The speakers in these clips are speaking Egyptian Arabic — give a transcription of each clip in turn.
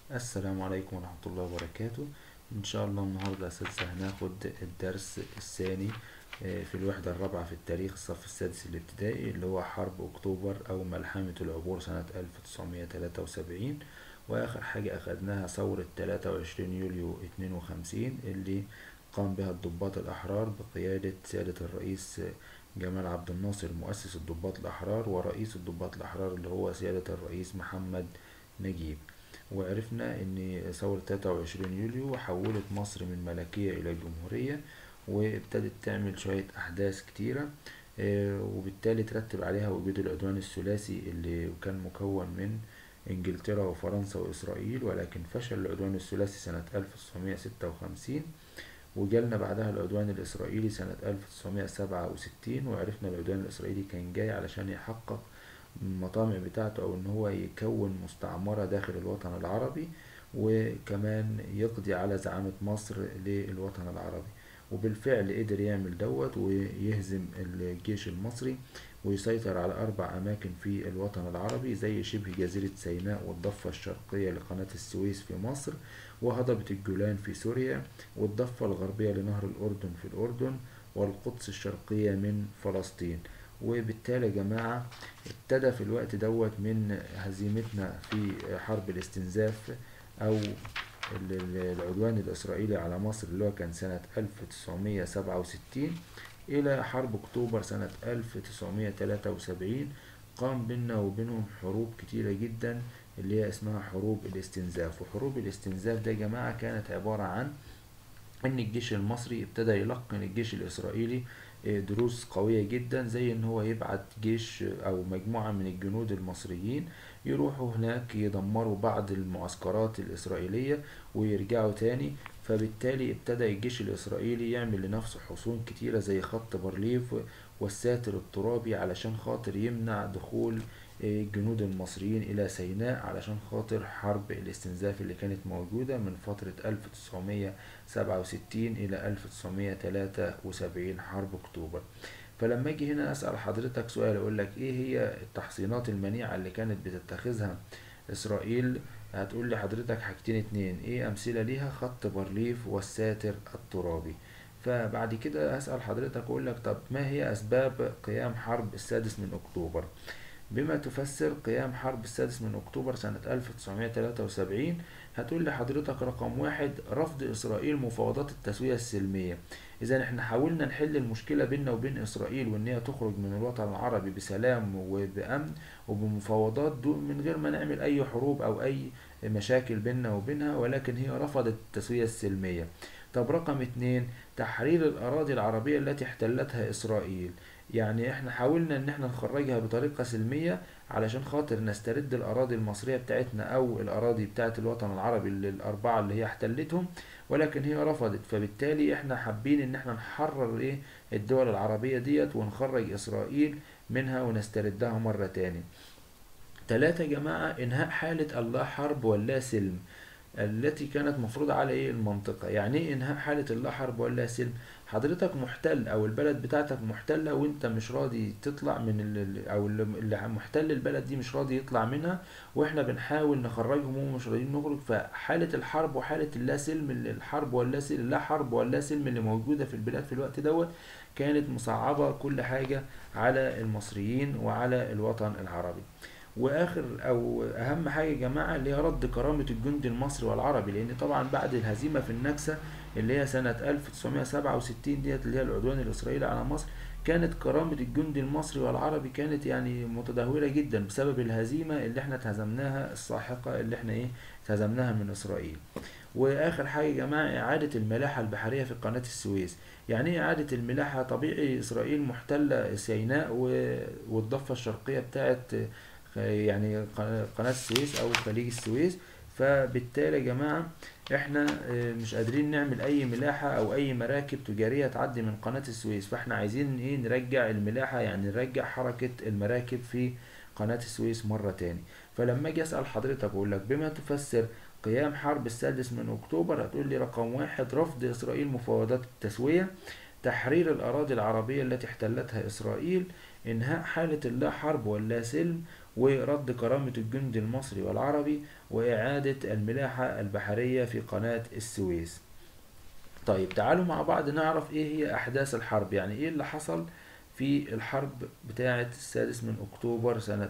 السلام عليكم ورحمة الله وبركاته إن شاء الله النهاردة يا أساتذة هناخد الدرس الثاني آه، في الوحدة الرابعة في التاريخ الصف السادس الابتدائي اللي هو حرب أكتوبر أو ملحمة العبور سنة 1973 وآخر حاجة أخدناها ثورة 23 يوليو 52 اللي قام بها الضباط الأحرار بقيادة سيادة الرئيس جمال عبد الناصر مؤسس الضباط الأحرار ورئيس الضباط الأحرار اللي هو سيادة الرئيس محمد نجيب وعرفنا ان ثورة 23 يوليو حولت مصر من ملكية الى جمهورية وابتدت تعمل شوية احداث كتيرة آه، وبالتالي ترتب عليها وجود العدوان الثلاثي اللي كان مكون من انجلترا وفرنسا واسرائيل ولكن فشل العدوان الثلاثي سنة 1956 وجالنا بعدها العدوان الإسرائيلي سنة 1967 وعرفنا العدوان الإسرائيلي كان جاي علشان يحقق المطامع بتاعته أو إن هو يكون مستعمرة داخل الوطن العربي وكمان يقضي على زعامة مصر للوطن العربي وبالفعل قدر يعمل دوت ويهزم الجيش المصري ويسيطر على أربع أماكن في الوطن العربي زي شبه جزيرة سيناء والضفة الشرقية لقناة السويس في مصر وهضبة الجولان في سوريا والضفة الغربية لنهر الأردن في الأردن والقدس الشرقية من فلسطين وبالتالي يا جماعة ابتدى في الوقت دوت من هزيمتنا في حرب الاستنزاف أو ال- ال- العدوان الإسرائيلي على مصر اللي هو كان سنة 1967 إلى حرب أكتوبر سنة 1973 قام بيننا وبينهم حروب كتيرة جدا اللي هي اسمها حروب الاستنزاف وحروب الاستنزاف ده يا جماعة كانت عبارة عن ان الجيش المصري ابتدى يلقن الجيش الاسرائيلي آه، دروس قوية جدا زي ان هو يبعت جيش او مجموعة من الجنود المصريين يروحوا هناك يدمروا بعض المعسكرات الاسرائيلية ويرجعوا تاني فبالتالي ابتدى الجيش الاسرائيلي يعمل لنفسه حصون كتيرة زي خط بارليف والساتر الترابي علشان خاطر يمنع دخول آه، الجنود المصريين إلى سيناء علشان خاطر حرب الاستنزاف اللي كانت موجودة من فترة 1967 إلى 1973 حرب أكتوبر فلما أجي هنا أسأل حضرتك سؤال أقول لك إيه هي التحصينات المنيعة اللي كانت بتتخذها إسرائيل هتقول لي حضرتك حاجتين اتنين إيه أمثلة ليها خط بارليف والساتر الترابي فبعد كده هسأل حضرتك أقول لك طب ما هي أسباب قيام حرب السادس من أكتوبر بما تفسر قيام حرب السادس من أكتوبر سنة 1973 هتقول لي حضرتك رقم واحد رفض إسرائيل مفاوضات التسوية السلمية إذا إحنا حاولنا نحل المشكلة بيننا وبين إسرائيل وإن هي تخرج من الوطن العربي بسلام وبأمن وبمفاوضات دون من غير ما نعمل أي حروب أو أي مشاكل بيننا وبينها ولكن هي رفضت التسوية السلمية طب رقم اتنين تحرير الأراضي العربية التي احتلتها إسرائيل يعني احنا حاولنا ان احنا نخرجها بطريقة سلمية علشان خاطر نسترد الأراضي المصرية بتاعتنا أو الأراضي بتاعت الوطن العربي اللي الأربعة اللي هي احتلتهم ولكن هي رفضت فبالتالي احنا حابين ان احنا نحرر ايه الدول العربية ديت ونخرج إسرائيل منها ونستردها مرة تاني تلاتة يا جماعة إنهاء حالة اللا حرب ولا سلم التي كانت مفروضة على ايه المنطقة يعني ايه انهاء حالة اللا حرب ولا سلم حضرتك محتل او البلد بتاعتك محتلة وانت مش راضي تطلع من ال او اللي اللي محتل البلد دي مش راضي يطلع منها واحنا بنحاول نخرجهم وهم مش راضيين نخرج فحالة الحرب وحالة اللا سلم اللي الحرب ولا سلم اللا حرب ولا سلم اللي موجودة في البلاد في الوقت دوت كانت مصعبة كل حاجة على المصريين وعلى الوطن العربي واخر او اهم حاجه يا جماعه اللي هي رد كرامه الجندي المصري والعربي لان طبعا بعد الهزيمه في النكسه اللي هي سنه 1967 ديت اللي هي العدوان الاسرائيلي على مصر كانت كرامه الجندي المصري والعربي كانت يعني متدهوره جدا بسبب الهزيمه اللي احنا اتهزمناها الساحقه اللي احنا ايه اتهزمناها من اسرائيل واخر حاجه يا جماعه اعاده الملاحه البحريه في قناه السويس يعني ايه اعاده الملاحه طبيعي اسرائيل محتله سيناء و- والضفه الشرقيه بتاعت يعني ق- قناة السويس أو خليج السويس فبالتالي يا جماعة احنا آه، مش قادرين نعمل أي ملاحة أو أي مراكب تجارية تعدي من قناة السويس فاحنا عايزين ايه نرجع الملاحة يعني نرجع حركة المراكب في قناة السويس مرة تاني فلما أجي أسأل حضرتك أقول لك بما تفسر قيام حرب السادس من أكتوبر هتقول لي رقم واحد رفض إسرائيل مفاوضات التسوية تحرير الأراضي العربية التي احتلتها إسرائيل إنهاء حالة اللا حرب واللا سلم ورد كرامة الجند المصري والعربي وإعادة الملاحة البحرية في قناة السويس طيب تعالوا مع بعض نعرف ايه هي احداث الحرب يعني ايه اللي حصل في الحرب بتاعة السادس من اكتوبر سنة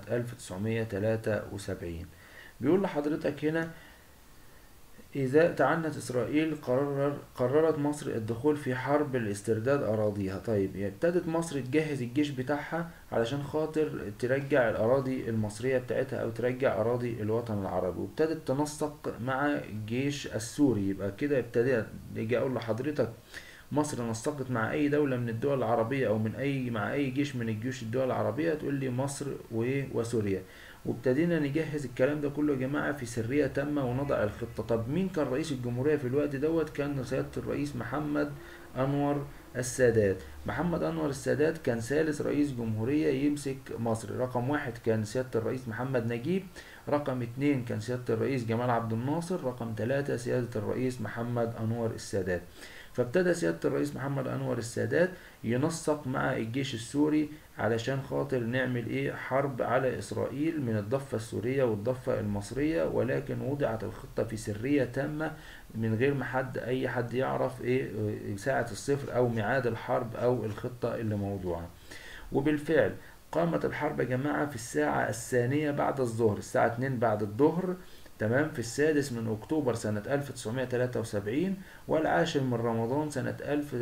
1973 بيقول لحضرتك هنا إذا تعنت إسرائيل قرر قررت مصر الدخول في حرب لاسترداد أراضيها طيب يعني ابتدت مصر تجهز الجيش بتاعها علشان خاطر ترجع الأراضي المصرية بتاعتها أو ترجع أراضي الوطن العربي وابتدت تنسق مع الجيش السوري يبقى كده ابتدت اجي أقول لحضرتك مصر نسقت مع أي دولة من الدول العربية أو من أي مع أي جيش من الجيوش الدول العربية تقول لي مصر وإيه وسوريا وابتدينا نجهز الكلام ده كله يا جماعة في سرية تامة ونضع الخطة طب مين كان رئيس الجمهورية في الوقت دوت كان سيادة الرئيس محمد أنور السادات محمد أنور السادات كان ثالث رئيس جمهورية يمسك مصر رقم واحد كان سيادة الرئيس محمد نجيب رقم اتنين كان سيادة الرئيس جمال عبد الناصر رقم تلاتة سيادة الرئيس محمد أنور السادات فابتدى سيادة الرئيس محمد أنور السادات ينسق مع الجيش السوري علشان خاطر نعمل ايه حرب على اسرائيل من الضفة السورية والضفة المصرية ولكن وضعت الخطة في سرية تامة من غير ما حد اي حد يعرف ايه ساعة الصفر او ميعاد الحرب او الخطة اللي موضوعة وبالفعل قامت الحرب يا جماعة في الساعة الثانية بعد الظهر الساعة 2 بعد الظهر تمام في السادس من أكتوبر سنة 1973 والعاشر من رمضان سنة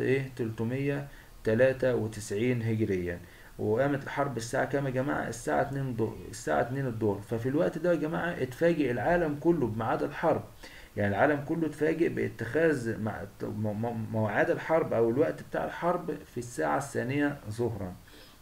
1393 هجريا وقامت الحرب الساعة كام يا جماعة؟ الساعة 2 الظهر الساعة 2 الظهر ففي الوقت ده يا جماعة اتفاجئ العالم كله بميعاد الحرب يعني العالم كله اتفاجئ باتخاذ مواعيد الحرب أو الوقت بتاع الحرب في الساعة الثانية ظهرا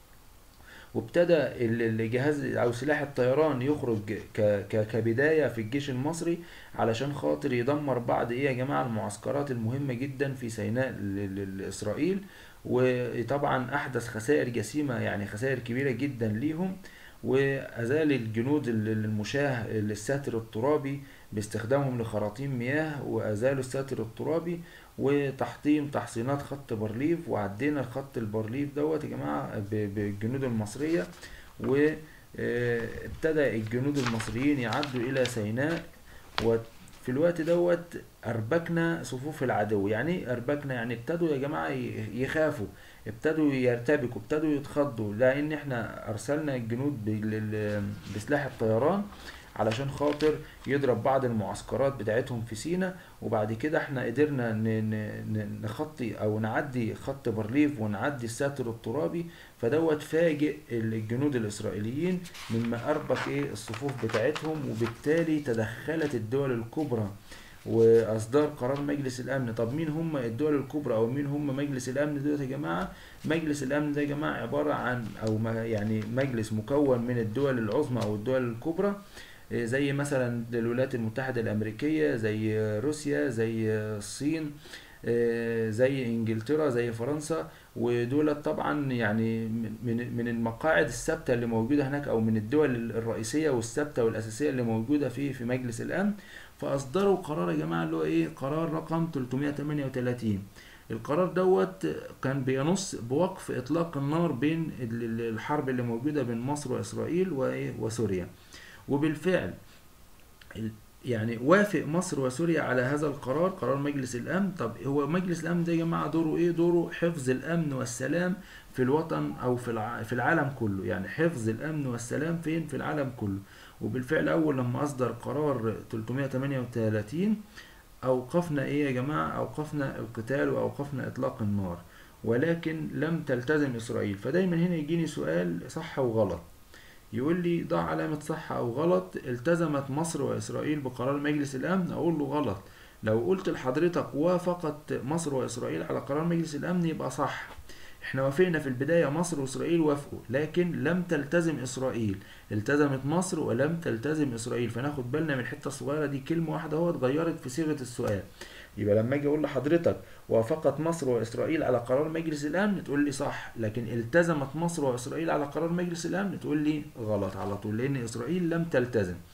وابتدى الجهاز او سلاح الطيران يخرج كبدايه في الجيش المصري علشان خاطر يدمر بعض ايه يا جماعه المعسكرات المهمه جدا في سيناء لاسرائيل وطبعا احدث خسائر جسيمه يعني خسائر كبيره جدا ليهم وازال الجنود المشاه الساتر الترابي باستخدامهم لخراطيم مياه وازالوا الساتر الترابي وتحطيم تحصينات خط بارليف وعدينا خط البارليف دوت يا جماعه بالجنود المصريه وابتدى الجنود المصريين يعدوا الى سيناء وفي الوقت دوت اربكنا صفوف العدو يعني اربكنا يعني ابتدوا يا جماعه يخافوا ابتدوا يرتبكوا ابتدوا يتخضوا لان احنا ارسلنا الجنود بسلاح الطيران علشان خاطر يضرب بعض المعسكرات بتاعتهم في سينا وبعد كده احنا قدرنا نخطي او نعدي خط بارليف ونعدي الساتر الترابي فدوت فاجئ الجنود الاسرائيليين مما اربك ايه الصفوف بتاعتهم وبالتالي تدخلت الدول الكبرى واصدار قرار مجلس الامن طب مين هم الدول الكبرى او مين هم مجلس الامن دول يا جماعه مجلس الامن ده يا جماعه عباره عن او يعني مجلس مكون من الدول العظمى او الدول الكبرى زي مثلا الولايات المتحدة الأمريكية زي روسيا زي الصين زي انجلترا زي فرنسا ودول طبعا يعني من من المقاعد الثابته اللي موجوده هناك او من الدول الرئيسيه والثابته والاساسيه اللي موجوده في في مجلس الامن فاصدروا قرار يا جماعه اللي هو ايه قرار رقم 338 القرار دوت كان بينص بوقف اطلاق النار بين الحرب اللي موجوده بين مصر واسرائيل وسوريا وبالفعل يعني وافق مصر وسوريا على هذا القرار قرار مجلس الامن طب هو مجلس الامن ده يا جماعه دوره ايه دوره حفظ الامن والسلام في الوطن او في في العالم كله يعني حفظ الامن والسلام فين في العالم كله وبالفعل اول لما اصدر قرار 338 اوقفنا ايه يا جماعه اوقفنا القتال واوقفنا اطلاق النار ولكن لم تلتزم اسرائيل فدايما هنا يجيني سؤال صح وغلط يقول لي ضع علامة صح أو غلط التزمت مصر وإسرائيل بقرار مجلس الأمن أقول له غلط لو قلت لحضرتك وافقت مصر وإسرائيل على قرار مجلس الأمن يبقى صح احنا وافقنا في البداية مصر وإسرائيل وافقوا لكن لم تلتزم إسرائيل التزمت مصر ولم تلتزم إسرائيل فناخد بالنا من الحتة الصغيرة دي كلمة واحدة اهو اتغيرت في صيغة السؤال يبقى لما اجي اقول لحضرتك وافقت مصر واسرائيل على قرار مجلس الامن تقول لي صح لكن التزمت مصر واسرائيل على قرار مجلس الامن تقول لي غلط على طول لان اسرائيل لم تلتزم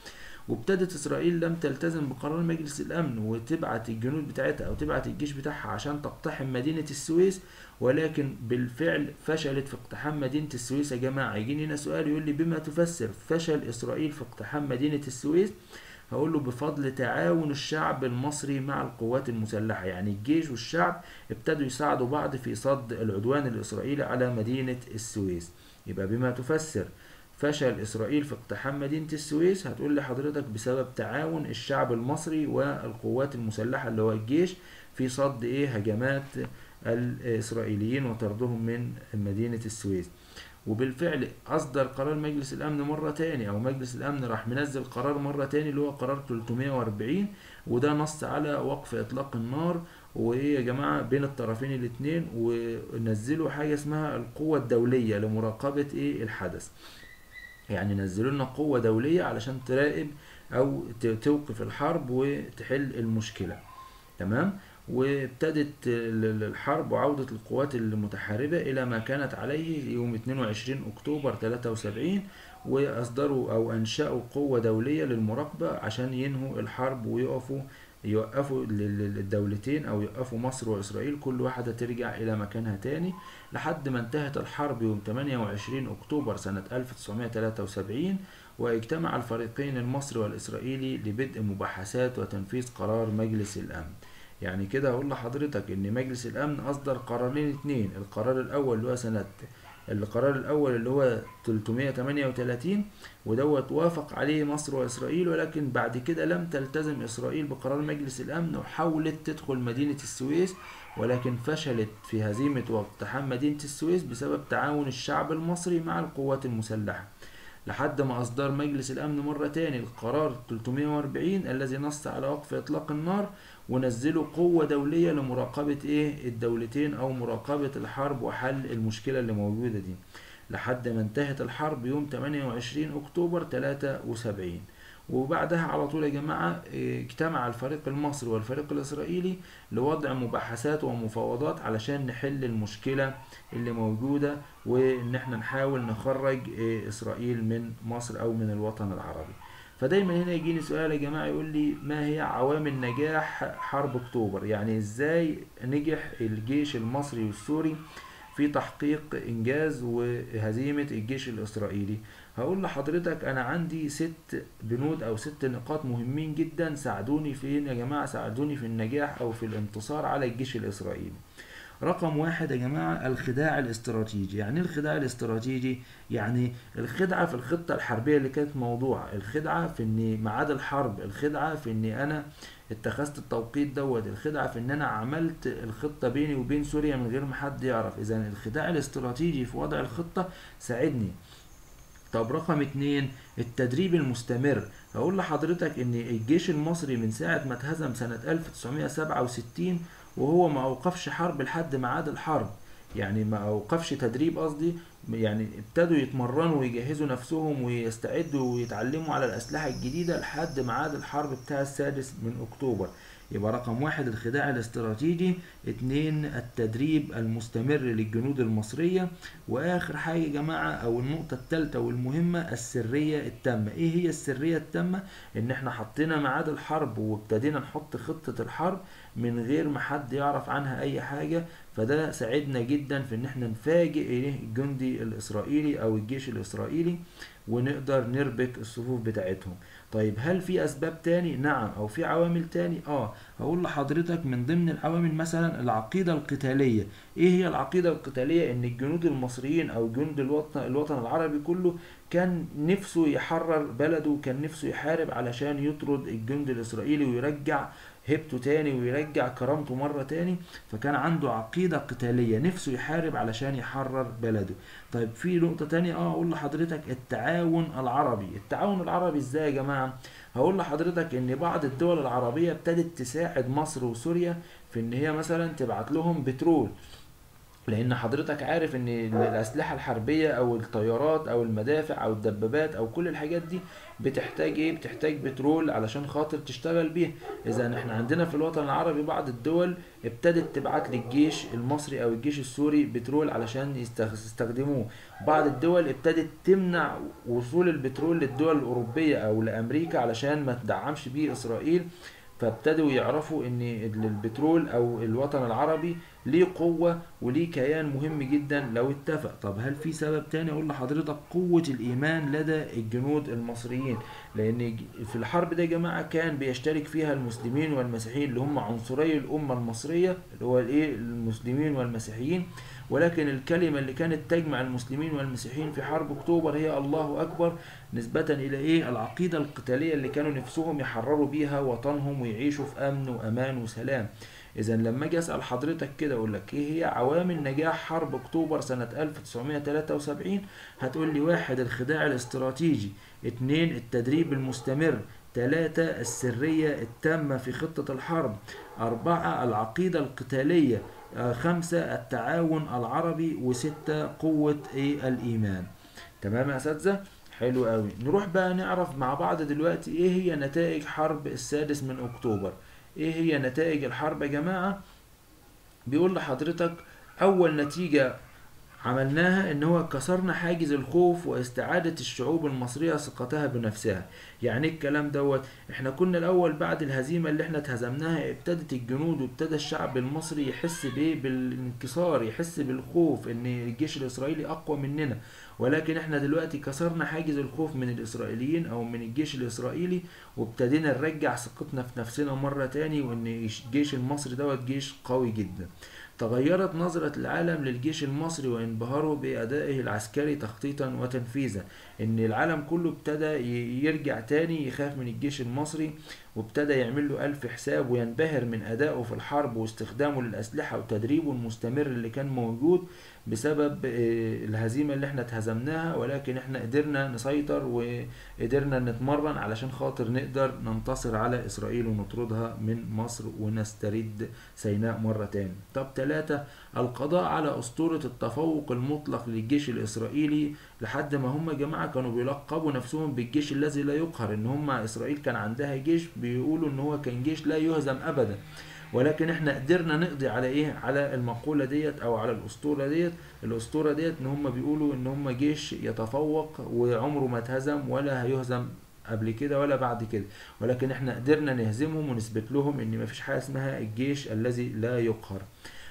وابتدت اسرائيل لم تلتزم بقرار مجلس الامن وتبعت الجنود بتاعتها او تبعت الجيش بتاعها عشان تقتحم مدينة السويس ولكن بالفعل فشلت في اقتحام مدينة السويس يا جماعة يجيني هنا سؤال يقول لي بما تفسر فشل اسرائيل في اقتحام مدينة السويس هقول له بفضل تعاون الشعب المصري مع القوات المسلحة يعني الجيش والشعب ابتدوا يساعدوا بعض في صد العدوان الإسرائيلي على مدينة السويس يبقى بما تفسر فشل إسرائيل في اقتحام مدينة السويس هتقول لي حضرتك بسبب تعاون الشعب المصري والقوات المسلحة اللي هو الجيش في صد إيه هجمات الإسرائيليين وطردهم من مدينة السويس وبالفعل أصدر قرار مجلس الأمن مرة تاني أو مجلس الأمن راح منزل قرار مرة تاني اللي هو قرار 340 وده نص على وقف إطلاق النار وإيه يا جماعة بين الطرفين الاتنين ونزلوا حاجة اسمها القوة الدولية لمراقبة إيه الحدث يعني نزلوا لنا قوة دولية علشان تراقب أو توقف الحرب وتحل المشكلة تمام وابتدت الحرب وعودة القوات المتحاربة إلى ما كانت عليه يوم 22 أكتوبر 73 وأصدروا أو أنشأوا قوة دولية للمراقبة عشان ينهوا الحرب ويقفوا يوقفوا الدولتين أو يوقفوا مصر وإسرائيل كل واحدة ترجع إلى مكانها تاني لحد ما انتهت الحرب يوم 28 أكتوبر سنة 1973 واجتمع الفريقين المصري والإسرائيلي لبدء مباحثات وتنفيذ قرار مجلس الأمن يعني كده هقول لحضرتك ان مجلس الامن اصدر قرارين اتنين القرار الاول اللي هو سنة القرار الاول اللي هو 338 ودوت وافق عليه مصر واسرائيل ولكن بعد كده لم تلتزم اسرائيل بقرار مجلس الامن وحاولت تدخل مدينة السويس ولكن فشلت في هزيمة واقتحام مدينة السويس بسبب تعاون الشعب المصري مع القوات المسلحة لحد ما أصدر مجلس الأمن مرة تاني القرار 340 الذي نص على وقف إطلاق النار ونزلوا قوة دولية لمراقبة إيه الدولتين أو مراقبة الحرب وحل المشكلة اللي موجودة دي لحد ما انتهت الحرب يوم 28 أكتوبر 73 وبعدها على طول يا جماعة اجتمع الفريق المصري والفريق الإسرائيلي لوضع مباحثات ومفاوضات علشان نحل المشكلة اللي موجودة وإن احنا نحاول نخرج إسرائيل من مصر أو من الوطن العربي فدايما هنا يجيني سؤال يا جماعة يقول لي ما هي عوامل نجاح حرب أكتوبر يعني إزاي نجح الجيش المصري والسوري في تحقيق إنجاز وهزيمة الجيش الإسرائيلي هقول لحضرتك أنا عندي ست بنود أو ست نقاط مهمين جدا ساعدوني فين يا جماعة ساعدوني في النجاح أو في الانتصار على الجيش الإسرائيلي رقم واحد يا جماعة الخداع الاستراتيجي يعني الخداع الاستراتيجي يعني الخدعة في الخطة الحربية اللي كانت موضوعة الخدعة في ان ميعاد الحرب الخدعة في ان انا اتخذت التوقيت دوت الخدعة في ان انا عملت الخطة بيني وبين سوريا من غير ما حد يعرف اذا الخداع الاستراتيجي في وضع الخطة ساعدني طب رقم اتنين التدريب المستمر هقول لحضرتك ان الجيش المصري من ساعة ما اتهزم سنة 1967 وهو ما اوقفش حرب لحد ميعاد الحرب يعني ما اوقفش تدريب قصدي يعني ابتدوا يتمرنوا ويجهزوا نفسهم ويستعدوا ويتعلموا على الاسلحه الجديده لحد ميعاد الحرب بتاع السادس من اكتوبر يبقى رقم واحد الخداع الاستراتيجي اتنين التدريب المستمر للجنود المصرية واخر حاجة يا جماعة او النقطة التالتة والمهمة السرية التامة ايه هي السرية التامة ان احنا حطينا ميعاد الحرب وابتدينا نحط خطة الحرب من غير ما حد يعرف عنها اي حاجة فده ساعدنا جدا في ان احنا نفاجئ ايه الجندي الاسرائيلي او الجيش الاسرائيلي ونقدر نربك الصفوف بتاعتهم طيب هل في اسباب تاني نعم او في عوامل تاني اه هقول لحضرتك من ضمن العوامل مثلا العقيده القتاليه ايه هي العقيده القتاليه ان الجنود المصريين او جند الوطن الوطن العربي كله كان نفسه يحرر بلده وكان نفسه يحارب علشان يطرد الجند الاسرائيلي ويرجع هيبته تاني ويرجع كرامته مرة تاني فكان عنده عقيدة قتالية نفسه يحارب علشان يحرر بلده طيب في نقطة تانية اه اقول لحضرتك التعاون العربي التعاون العربي ازاي يا جماعة هقول لحضرتك ان بعض الدول العربية ابتدت تساعد مصر وسوريا في ان هي مثلا تبعت لهم بترول لان حضرتك عارف ان الاسلحه الحربيه او الطيارات او المدافع او الدبابات او كل الحاجات دي بتحتاج ايه بتحتاج بترول علشان خاطر تشتغل بيه اذا احنا عندنا في الوطن العربي بعض الدول ابتدت تبعت للجيش المصري او الجيش السوري بترول علشان يستخ- يستخدموه بعض الدول ابتدت تمنع وصول البترول للدول الاوروبيه او لامريكا علشان ما تدعمش بيه اسرائيل فابتدوا يعرفوا ان البترول او الوطن العربي ليه قوة وليه كيان مهم جدا لو اتفق طب هل في سبب تاني اقول لحضرتك قوة الايمان لدى الجنود المصريين لان ج- في الحرب ده يا جماعة كان بيشترك فيها المسلمين والمسيحيين اللي هم عنصري الامة المصرية اللي هو الايه المسلمين والمسيحيين ولكن الكلمة اللي كانت تجمع المسلمين والمسيحيين في حرب اكتوبر هي الله اكبر نسبة الى ايه العقيدة القتالية اللي كانوا نفسهم يحرروا بيها وطنهم ويعيشوا في امن وامان وسلام اذا لما اجي اسال حضرتك كده اقول لك ايه هي عوامل نجاح حرب اكتوبر سنه 1973 هتقول لي واحد الخداع الاستراتيجي اتنين التدريب المستمر تلاتة السرية التامة في خطة الحرب أربعة العقيدة القتالية آه، خمسة التعاون العربي وستة قوة إيه الإيمان تمام يا أساتذة حلو قوي نروح بقى نعرف مع بعض دلوقتي إيه هي نتائج حرب السادس من أكتوبر ايه هي نتائج الحرب يا جماعة بيقول لحضرتك اول نتيجة عملناها ان هو كسرنا حاجز الخوف واستعادة الشعوب المصرية ثقتها بنفسها يعني ايه الكلام دوت احنا كنا الاول بعد الهزيمة اللي احنا اتهزمناها ابتدت الجنود وابتدى الشعب المصري يحس بايه بالانكسار يحس بالخوف ان الجيش الاسرائيلي اقوى مننا ولكن احنا دلوقتي كسرنا حاجز الخوف من الاسرائيليين او من الجيش الاسرائيلي وابتدينا نرجع ثقتنا في نفسنا مرة تاني وان الجيش المصري دوت جيش قوي جدا تغيرت نظرة العالم للجيش المصري وانبهاره بأدائه العسكري تخطيطا وتنفيذا إن العالم كله ابتدى ي- يرجع تاني يخاف من الجيش المصري وابتدى يعمل له ألف حساب وينبهر من أدائه في الحرب واستخدامه للأسلحة وتدريبه المستمر اللي كان موجود بسبب آه، الهزيمة اللي احنا اتهزمناها ولكن احنا قدرنا نسيطر وقدرنا نتمرن علشان خاطر نقدر ننتصر على إسرائيل ونطردها من مصر ونسترد سيناء مرة تاني طب ثلاثة القضاء على أسطورة التفوق المطلق للجيش الإسرائيلي لحد ما هم جماعة كانوا بيلقبوا نفسهم بالجيش الذي لا يقهر إن هم إسرائيل كان عندها جيش بيقولوا إن هو كان جيش لا يهزم أبدا ولكن احنا قدرنا نقضي على ايه على المقولة ديت او على الاسطورة ديت الاسطورة ديت ان هم بيقولوا ان هم جيش يتفوق وعمره ما اتهزم ولا هيهزم قبل كده ولا بعد كده ولكن احنا قدرنا نهزمهم ونثبت لهم ان مفيش حاجة اسمها الجيش الذي لا يقهر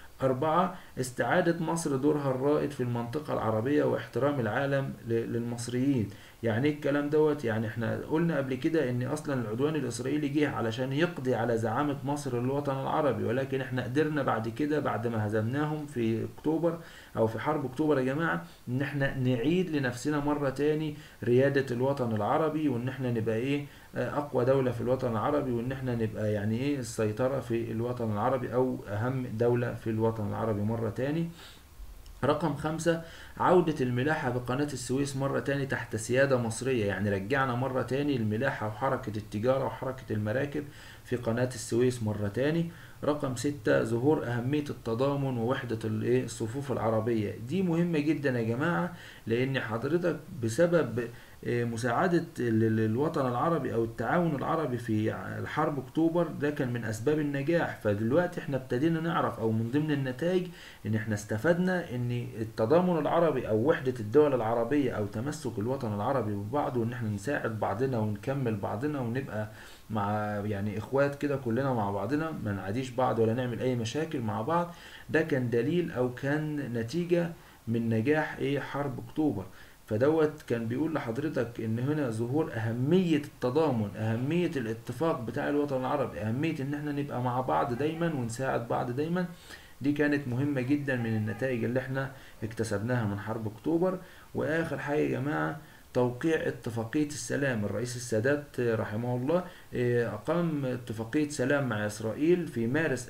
أربعة استعادة مصر دورها الرائد في المنطقة العربية واحترام العالم ل- للمصريين يعني ايه الكلام دوت يعني احنا قلنا قبل كده ان اصلا العدوان الاسرائيلي جه علشان يقضي على زعامة مصر للوطن العربي ولكن احنا قدرنا بعد كده بعد ما هزمناهم في اكتوبر او في حرب اكتوبر يا جماعة ان احنا نعيد لنفسنا مرة تاني ريادة الوطن العربي وان احنا نبقى ايه آه، اقوى دولة في الوطن العربي وان احنا نبقى يعني ايه السيطرة في الوطن العربي او اهم دولة في الوطن العربي مرة تاني رقم خمسة عودة الملاحة بقناة السويس مرة تاني تحت سيادة مصرية يعني رجعنا مرة تاني الملاحة وحركة التجارة وحركة المراكب في قناة السويس مرة تاني رقم ستة ظهور أهمية التضامن ووحدة الإيه؟ الصفوف العربية دي مهمة جدا يا جماعة لأن حضرتك بسبب آه، مساعدة ال- ال- الوطن العربي أو التعاون العربي في الحرب أكتوبر ده كان من أسباب النجاح فدلوقتي احنا ابتدينا نعرف أو من ضمن النتائج إن احنا استفدنا إن التضامن العربي أو وحدة الدول العربية أو تمسك الوطن العربي ببعضه وإن احنا نساعد بعضنا ونكمل بعضنا ونبقى مع يعني إخوات كده كلنا مع بعضنا ما نعاديش بعض ولا نعمل أي مشاكل مع بعض ده كان دليل أو كان نتيجة من نجاح إيه حرب أكتوبر فدوت كان بيقول لحضرتك ان هنا ظهور اهمية التضامن اهمية الاتفاق بتاع الوطن العربي اهمية ان احنا نبقى مع بعض دايما ونساعد بعض دايما دي كانت مهمة جدا من النتائج اللي احنا اكتسبناها من حرب اكتوبر واخر حاجة يا جماعة توقيع اتفاقية السلام الرئيس السادات رحمه الله اه، أقام اتفاقية سلام مع إسرائيل في مارس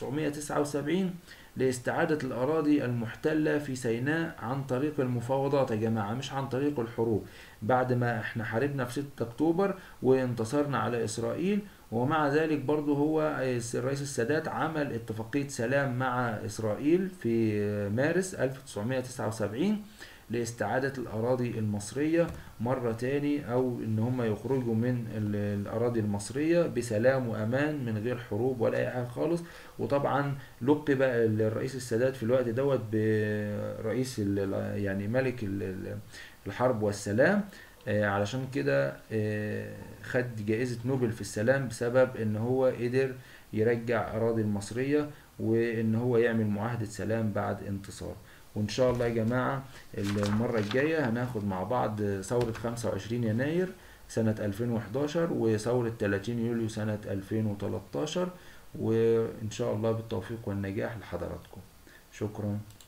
1979 لاستعادة الأراضي المحتلة في سيناء عن طريق المفاوضات يا جماعة مش عن طريق الحروب بعد ما احنا حاربنا في 6 أكتوبر وانتصرنا على إسرائيل ومع ذلك برضه هو الرئيس السادات عمل اتفاقية سلام مع إسرائيل في مارس 1979 لاستعادة الأراضي المصرية مرة تاني أو إن هم يخرجوا من ال- الأراضي المصرية بسلام وأمان من غير حروب ولا أي حاجة خالص وطبعا لقب الرئيس السادات في الوقت دوت برئيس ال- يعني ملك ال- ال- الحرب والسلام آه، علشان كده آه، خد جائزة نوبل في السلام بسبب ان هو قدر يرجع اراضي المصرية وان هو يعمل معاهدة سلام بعد انتصار وان شاء الله يا جماعة المرة الجاية هناخد مع بعض ثورة 25 يناير سنة 2011 وثورة 30 يوليو سنة 2013 وان شاء الله بالتوفيق والنجاح لحضراتكم شكرا